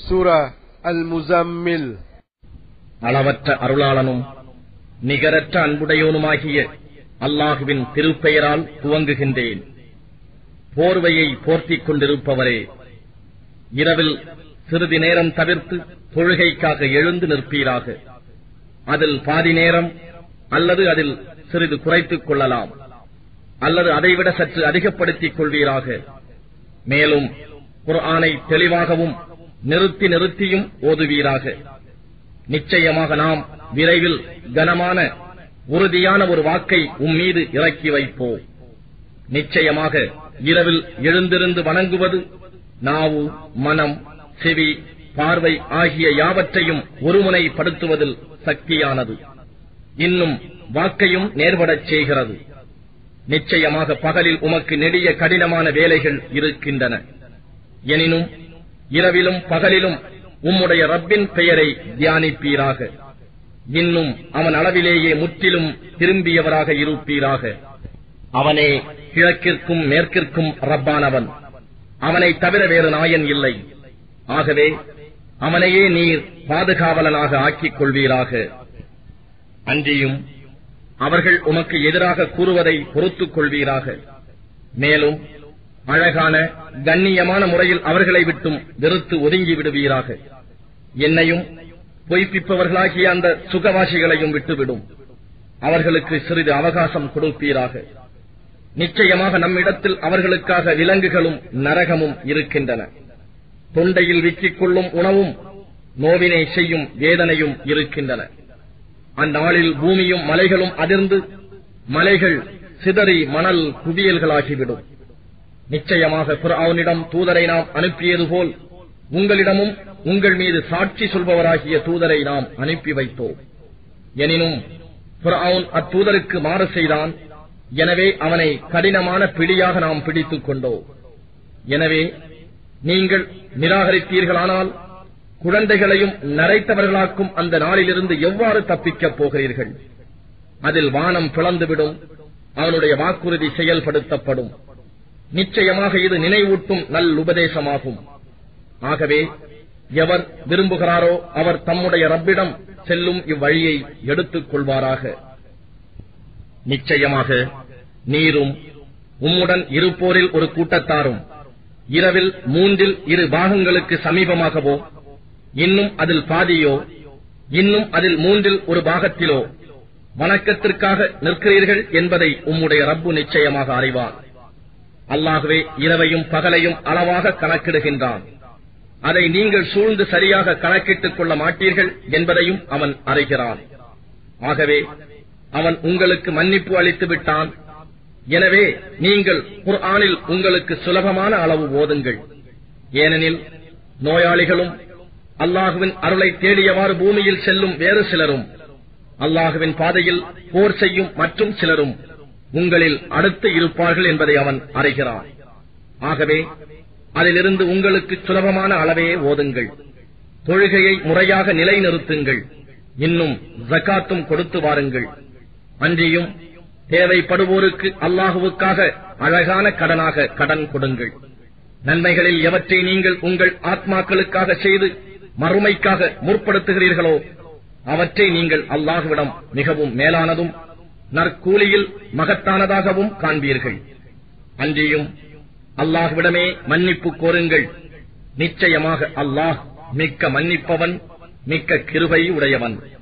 சூரா அல் முசம்மில் அளவற்ற அருளாளனும் நிகரற்ற அன்புடையோனுமாகிய அல்லாஹுவின் திருப்பெயரால் துவங்குகின்றேன் போர்வையை போர்த்திக் கொண்டிருப்பவரே இரவில் சிறிது நேரம் தவிர்த்து தொழுகைக்காக எழுந்து நிற்பீராக அதில் பாதி நேரம் அல்லது அதில் சிறிது குறைத்துக் கொள்ளலாம் அல்லது அதைவிட சற்று அதிகப்படுத்திக் கொள்வீராக மேலும் குர்ஆனை தெளிவாகவும் நிறுத்தி நிறுத்தியும் ஓதுவீராக நிச்சயமாக நாம் விரைவில் கனமான உறுதியான ஒரு வாக்கை உம்மீது இறக்கி வைப்போம் நிச்சயமாக இரவில் எழுந்திருந்து வணங்குவது நாவு மனம் செவி பார்வை ஆகிய யாவற்றையும் ஒருமுனைப்படுத்துவதில் சக்தியானது இன்னும் வாக்கையும் நேர்படச் செய்கிறது நிச்சயமாக பகலில் உமக்கு நெடிய கடினமான வேலைகள் இருக்கின்றன எனினும் இரவிலும் பகலிலும் உம்முடைய ரப்பின் பெயரை தியானிப்பீராக இன்னும் அவன் அளவிலேயே முற்றிலும் திரும்பியவராக இருப்பீராக அவனே கிழக்கிற்கும் மேற்கிற்கும் ரப்பானவன் அவனை தவிர வேறு நாயன் இல்லை ஆகவே அவனையே நீர் பாதுகாவலனாக ஆக்கிக் கொள்வீராக அன்றியும் அவர்கள் உமக்கு எதிராக கூறுவதை பொறுத்துக் கொள்வீராக மேலும் அழகான கண்ணியமான முறையில் அவர்களை விட்டும் வெறுத்து ஒதுங்கி விடுவீராக என்னையும் பொய்ப்பிப்பவர்களாகிய அந்த சுகவாசிகளையும் விட்டுவிடும் அவர்களுக்கு சிறிது அவகாசம் கொடுப்பீராக நிச்சயமாக நம்மிடத்தில் அவர்களுக்காக விலங்குகளும் நரகமும் இருக்கின்றன தொண்டையில் விக்கிக் கொள்ளும் உணவும் நோவினை செய்யும் வேதனையும் இருக்கின்றன அந்நாளில் பூமியும் மலைகளும் அதிர்ந்து மலைகள் சிதறி மணல் குவியல்களாகிவிடும் நிச்சயமாக பிறவனிடம் தூதரை நாம் அனுப்பியது போல் உங்களிடமும் உங்கள் மீது சாட்சி சொல்பவராகிய தூதரை நாம் அனுப்பி வைத்தோம் எனினும் பிறவுன் அத்தூதருக்கு மாறு செய்தான் எனவே அவனை கடினமான பிடியாக நாம் பிடித்துக் கொண்டோம் எனவே நீங்கள் நிராகரித்தீர்களானால் குழந்தைகளையும் நரைத்தவர்களாக்கும் அந்த நாளிலிருந்து எவ்வாறு தப்பிக்கப் போகிறீர்கள் அதில் வானம் பிளந்துவிடும் அவனுடைய வாக்குறுதி செயல்படுத்தப்படும் நிச்சயமாக இது நினைவூட்டும் நல்லுபதேசமாகும் ஆகவே எவர் விரும்புகிறாரோ அவர் தம்முடைய ரப்பிடம் செல்லும் இவ்வழியை எடுத்துக் கொள்வாராக நிச்சயமாக நீரும் உம்முடன் இருப்போரில் ஒரு கூட்டத்தாரும் இரவில் மூன்றில் இரு பாகங்களுக்கு சமீபமாகவோ இன்னும் அதில் பாதியோ இன்னும் அதில் மூன்றில் ஒரு பாகத்திலோ வணக்கத்திற்காக நிற்கிறீர்கள் என்பதை உம்முடைய ரப்பு நிச்சயமாக அறிவார் அல்லாகவே இரவையும் பகலையும் அளவாக கணக்கிடுகின்றான் அதை நீங்கள் சூழ்ந்து சரியாக கணக்கிட்டுக் கொள்ள மாட்டீர்கள் என்பதையும் அவன் அறிகிறான் ஆகவே அவன் உங்களுக்கு மன்னிப்பு அளித்து விட்டான் எனவே நீங்கள் குர்ஆனில் உங்களுக்கு சுலபமான அளவு ஓதுங்கள் ஏனெனில் நோயாளிகளும் அல்லாஹுவின் அருளை தேடியவாறு பூமியில் செல்லும் வேறு சிலரும் அல்லாஹுவின் பாதையில் போர் செய்யும் மற்றும் சிலரும் உங்களில் அடுத்து இருப்பார்கள் என்பதை அவன் அறிகிறான் ஆகவே அதிலிருந்து உங்களுக்கு சுலபமான அளவே ஓதுங்கள் தொழுகையை முறையாக நிலைநிறுத்துங்கள் இன்னும் ஜக்காத்தும் கொடுத்து வாருங்கள் அன்றியும் தேவைப்படுவோருக்கு அல்லாஹுவுக்காக அழகான கடனாக கடன் கொடுங்கள் நன்மைகளில் எவற்றை நீங்கள் உங்கள் ஆத்மாக்களுக்காக செய்து மறுமைக்காக முற்படுத்துகிறீர்களோ அவற்றை நீங்கள் அல்லாஹுவிடம் மிகவும் மேலானதும் நற்கூலியில் மகத்தானதாகவும் காண்பீர்கள் அன்றியும் அல்லாஹ்விடமே மன்னிப்பு கோருங்கள் நிச்சயமாக அல்லாஹ் மிக்க மன்னிப்பவன் மிக்க கிருபை உடையவன்